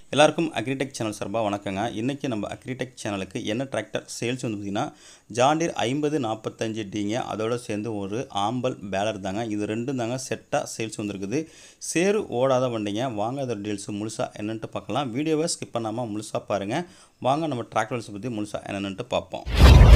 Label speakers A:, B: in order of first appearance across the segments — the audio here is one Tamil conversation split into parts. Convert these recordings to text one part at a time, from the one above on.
A: எல்லாருக்கும் அக்ரிடெக் சேனல் சார்பாக வணக்கங்க இன்றைக்கி நம்ம அக்ரிடெக் சேனலுக்கு என்ன டிராக்டர் சேல்ஸ் வந்து பார்த்திங்கன்னா ஜாண்டீர் ஐம்பது நாற்பத்தஞ்சு டிங்க அதோட சேர்ந்து ஒரு ஆம்பல் பேலர் தாங்க இது ரெண்டும் தாங்க செட்டாக சேல்ஸ் வந்துருக்குது சேரு ஓடாத வண்டிங்க வாங்க அதோட டீல்ஸ் முழுசாக என்னென்ட்டு பார்க்கலாம் வீடியோவை ஸ்கிப் பண்ணாமல் முழுசாக பாருங்கள் வாங்க நம்ம டிராக்டர்ஸ் பற்றி முழுசாக என்னென்ட்டு பார்ப்போம்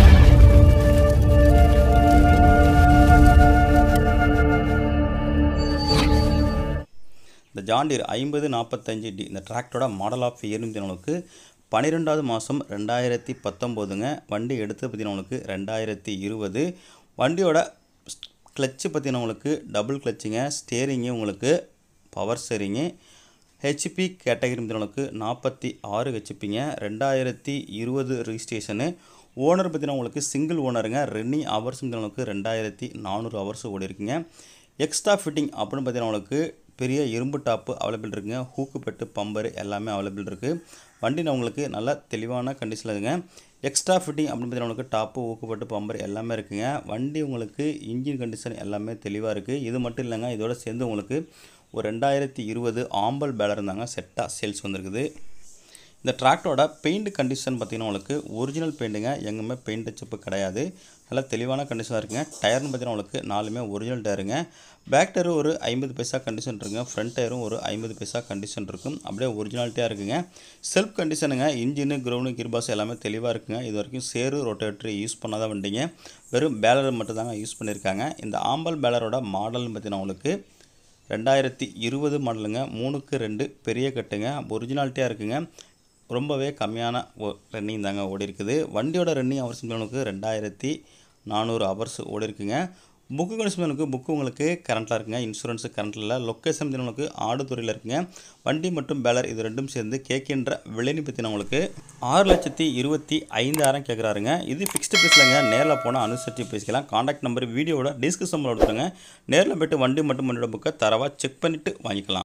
A: இந்த ஜாண்டீர் ஐம்பது நாற்பத்தஞ்சு டி இந்த டிராக்டரோட மாடல் ஆஃப் இயர்னு நம்மளுக்கு பன்னிரெண்டாவது மாதம் ரெண்டாயிரத்தி பத்தொம்போதுங்க வண்டி எடுத்து பார்த்தீங்கன்னா ரெண்டாயிரத்தி இருபது வண்டியோட கிளச்சு பார்த்தீங்கன்னா டபுள் கிளச்சுங்க ஸ்டேரிங்கு உங்களுக்கு பவர் ஸ்டேரிங்கு ஹெச்பி கேட்டகரி பார்த்தீங்கன்னா நாற்பத்தி ஆறு ஹெச்பிங்க ரெண்டாயிரத்தி இருபது ரிஜிஸ்ட்ரேஷனு ஓனர் பார்த்தீங்கன்னா உங்களுக்கு சிங்கிள் ஓனருங்க ரன்னிங் ஹவர்ஸ் உங்களுக்கு ரெண்டாயிரத்தி நானூறு ஹவர்ஸ் ஓடி இருக்குங்க எக்ஸ்ட்ரா ஃபிட்டிங் அப்படின்னு பார்த்தீங்கன்னா உங்களுக்கு பெரிய இரும்பு டாப்பு அவைலபிள் இருக்குங்க ஹூக்கு பெட்டு பம்பர் எல்லாமே அவைலபிள் இருக்குது வண்டி உங்களுக்கு நல்ல தெளிவான கண்டிஷனில் இருக்குங்க எக்ஸ்ட்ரா ஃபிட்டிங் அப்படின்னு பார்த்தீங்கன்னா உங்களுக்கு டாப்பு ஊக்குப்பட்டு பம்பர் எல்லாமே இருக்குங்க வண்டி உங்களுக்கு இன்ஜின் கண்டிஷன் எல்லாமே தெளிவாக இருக்குது இது மட்டும் இல்லைங்க இதோட சேர்ந்து உங்களுக்கு ஒரு ரெண்டாயிரத்தி இருபது ஆம்பல் பேலர் இருந்தாங்க செட்டாக சேல்ஸ் வந்திருக்குது இந்த டிராக்டரோட பெயிண்ட் கண்டிஷன் பார்த்திங்கன்னா உங்களுக்கு ஒரிஜினல் பெயிண்ட்டுங்க எங்குமே பெயிண்ட் டச்சப்பு கிடையாது நல்லா தெளிவான கண்டிஷனாக இருக்குங்க டயர்னு பார்த்தீங்கன்னா உங்களுக்கு நாலுமே ஒரிஜினல் டயருங்க பேக் டயரும் ஒரு ஐம்பது பைசா கண்டிஷன் இருக்குங்க ஃப்ரண்ட் டயரும் ஒரு ஐம்பது பைசா கண்டிஷன் இருக்கும் அப்படியே ஒரிஜினாலிட்டியாக இருக்குங்க செல்ஃப் கண்டிஷனுங்க இன்ஜினு கிரவுண்டு கிர்பாஸ் எல்லாமே தெளிவாக இருக்குங்க இது வரைக்கும் சேரு ரொட்டேட்டரி யூஸ் பண்ணாத வண்டிங்க வெறும் பேலர் மட்டும் தாங்க யூஸ் பண்ணியிருக்காங்க இந்த ஆம்பல் பேலரோட மாடல்னு பார்த்தீங்கன்னா உங்களுக்கு ரெண்டாயிரத்தி இருபது மாடலுங்க மூணுக்கு ரெண்டு பெரிய கட்டுங்க ஒரிஜினாலிட்டியாக இருக்குங்க ரொம்பவே கம்மியான ரன்னிங் தாங்க ஓடி இருக்குது வண்டியோட ரன்னிங் ஹவர்ஸ் உங்களுக்கு ரெண்டாயிரத்தி நானூறு ஹவர்ஸ் ஓடி இருக்குங்க புக்கு கண்டிஷனுக்கு புக்கு உங்களுக்கு கரண்ட்டில் இருக்குங்க இன்சூரன்ஸு கரண்ட்டில் இல்லை லொக்கேஷன் உங்களுக்கு ஆடுதுறையில் இருக்குங்க வண்டி மற்றும் பேலர் இது ரெண்டும் சேர்ந்து கேட்கின்ற விலைன்னு பற்றின உங்களுக்கு ஆறு லட்சத்தி இருபத்தி ஐந்தாயிரம் கேட்குறாருங்க இது ஃபிக்ஸ்டு ப்ரைஸ்லங்க நேரில் போனால் அனுசரித்து பேசிக்கலாம் காண்டாக்ட் நம்பர் வீடியோட டிஸ்கிரிப்ஷனில் கொடுத்துருங்க நேரில் போய்ட்டு வண்டி மட்டும் வண்டியோட புக்கை தரவாக செக் பண்ணிவிட்டு வாங்கிக்கலாம்